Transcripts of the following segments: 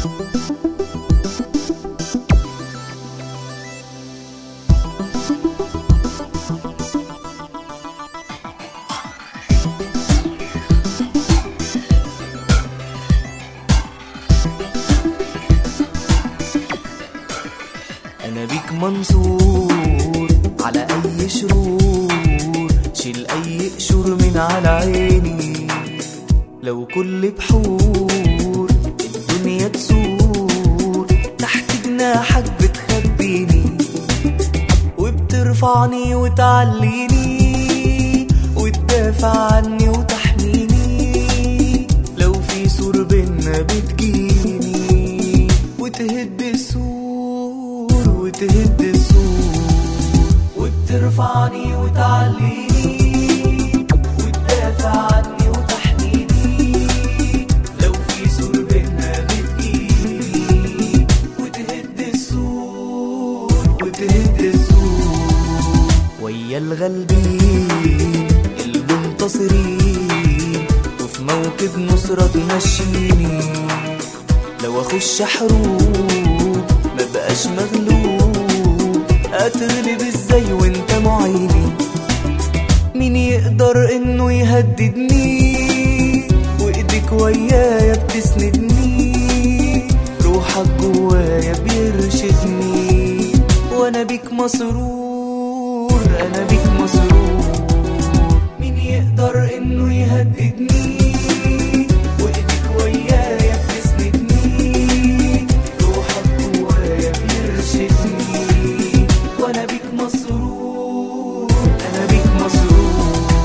انا بيك منصور على اي شرور شيل اي قشور من على عيني لو كل بحور الدنيا تسور تحت جناحك بتخبيني وبترفعني وتعليني وتدافع عني وتحميني لو في سور بينا بتجيني وتهد السور وتهد السور وبترفعني وتعليني وتدافع عني وتحميني لو في سور بينا بتجيني وتهد السور وتهد السور ويا الغالبين المنتصرين وفي موكب نصرة تمشيني لو اخش حروب ما بقاش مغلوب اتغلب ازاي وانت معيني مين يقدر انه يهددني وايدك ويايا بتسندني روحك جوايا بيرشدني وانا بيك مسرور انا بيك مسرور مين يقدر انه يهددني وايدك ويايا بتسندني روحك جوايا بيرشدني وانا بيك مسرور انا بيك مسرور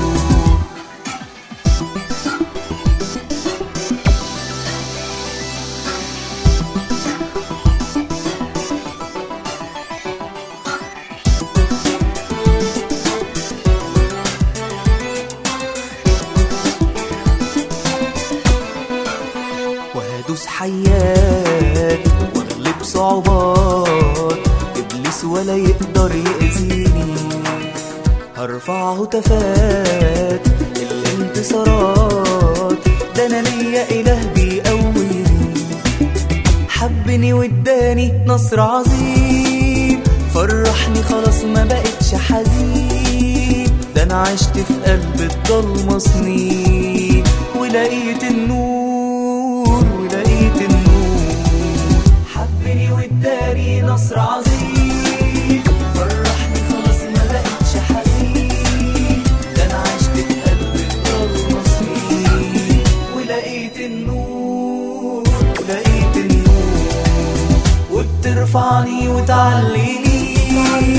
وهدوس حيات واغلب صعوبات ابليس ولا يقدر يأذيني هرفع هتافات الانتصارات ده انا ليا اله بيقويني حبني واداني نصر عظيم فرحني خلاص ما بقتش حزين ده انا عشت في قلب الضلمة سنين ولقيت النور ولقيت النور حبني واداني نصر عظيم فرحني خلاص ما بقتش حزين ده انا عشت في قلب الضلمة سنين ولقيت النور ولقيت النور وبترفعني وتعليني